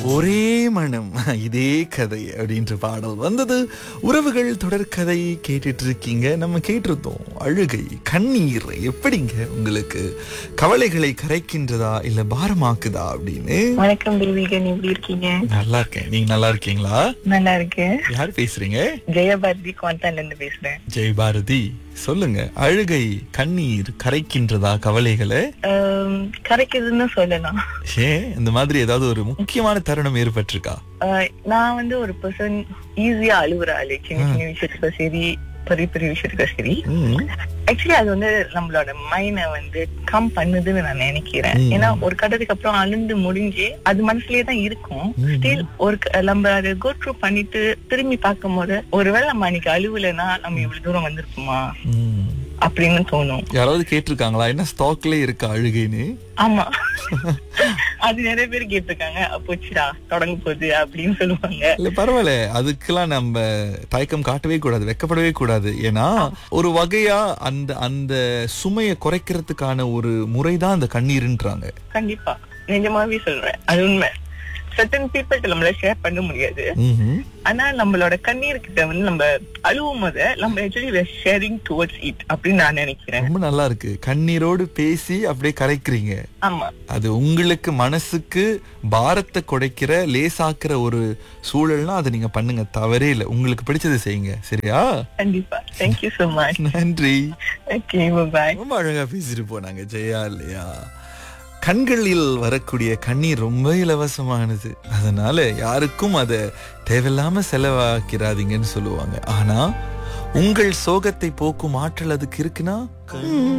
ஒரே மனம் இதே கதை அப்படின்ற பாடல் வந்தது உறவுகள் தொடர்கதை கேட்டுட்டு இருக்கீங்க நம்ம கேட்டிருந்தோம் அழுகை கண்ணீர் எப்படிங்க உங்களுக்கு கவலைகளை கரைக்கின்றதா இல்ல பாரமாக்குதா அப்படின்னு வணக்கம் தேவிகன் எப்படி இருக்கீங்க நல்லா இருக்கேன் நீங்க நல்லா இருக்கீங்களா நல்லா இருக்கேன் யார் பேசுறீங்க ஜெயபாரதி குவாந்தான்ல இருந்து பேசுறேன் ஜெய் பாரதி சொல்லுங்க அழுகை கண்ணீர் கரைக்கின்றதா கவலைகளை ஆம், கரைக்குதுன்னு சொல்லலாம் ஏன் இந்த மாதிரி ஏதாவது ஒரு முக்கியமான தருணம் ஏற்பட்டிருக்கா ஆஹ், நான் வந்து ஒரு பர்சன் ஈஸியா அழுகுற ஆளு சின்ன சின்ன விஷயத்துக்கும் சரி பெரிய பெரிய விஷயத்துக்கும் சரி ம், ஆக்சுவலி அது வந்து நம்மளோட மைண்ட வந்து கம் பண்ணுதுன்னு நான் நினைக்கிறேன் ம். ஏன்னா ஒரு கட்டத்துக்கு அப்புறம் அழுந்து முடிஞ்சு அது மனசுலயே தான் இருக்கும் ம். ஸ்டில் ஒரு க- நம்ம அதை கோ த்ரூ பண்ணிட்டு திரும்பி பார்க்கும் போது ஒருவேளை நம்ம அன்னைக்கு அழுவலைன்னா நம்ம இவ்வளவு தூரம் வந்திருக்குமா ம். அப்படின்னு தோணும் யாராவது கேட்டிருக்காங்களா என்ன ஸ்டாக்ல இருக்கா அழுகைன்னு ஆமா அது நிறைய பேர் கேட்டிருக்காங்க போச்சுடா தொடங்க போகுது அப்படின்னு சொல்லுவாங்க இல்ல பரவாயில்ல அதுக்கெல்லாம் நம்ம தயக்கம் காட்டவே கூடாது வெக்கப்படவே கூடாது ஏன்னா ஒரு வகையா அந்த அந்த சுமையை குறைக்கிறதுக்கான ஒரு முறைதான் அந்த கண்ணீர்ன்றாங்க கண்டிப்பா நிஜமாவே சொல்றேன் அது உண்மை சர்டன் பீப்புள்கிட்ட நம்மளால ஷேர் பண்ண முடியாது ம்ஹும். ஆனா நம்மளோட கண்ணீர் கிட்ட வந்து நம்ம அழுவும் போது நம்ம ஆக்சுவலி ஷேரிங் டுவர்ட்ஸ் இட் அப்படின்னு நான் நினைக்கிறேன் ரொம்ப நல்லா இருக்கு கண்ணீரோடு பேசி அப்படியே கரைக்கிறீங்க ஆமா அது உங்களுக்கு மனசுக்கு பாரத்தை குறைக்கிற லேசாக்குற ஒரு சூழல்னா அதை நீங்க பண்ணுங்க தவறே இல்லை உங்களுக்கு பிடிச்சதை செய்யுங்க சரியா கண்டிப்பா தேங்க்யூ so மச் நன்றி ஓகே பாய் ரொம்ப அழகா பேசிட்டு போனாங்க ஜெயா இல்லையா கண்களில் வரக்கூடிய கண்ணீர் ரொம்ப இலவசமானது அதனால யாருக்கும் அதை தேவையில்லாம செலவாக்கிறாதீங்கன்னு சொல்லுவாங்க ஆனா உங்கள் சோகத்தை போக்கும் ஆற்றல் அதுக்கு இருக்குன்னா ம்,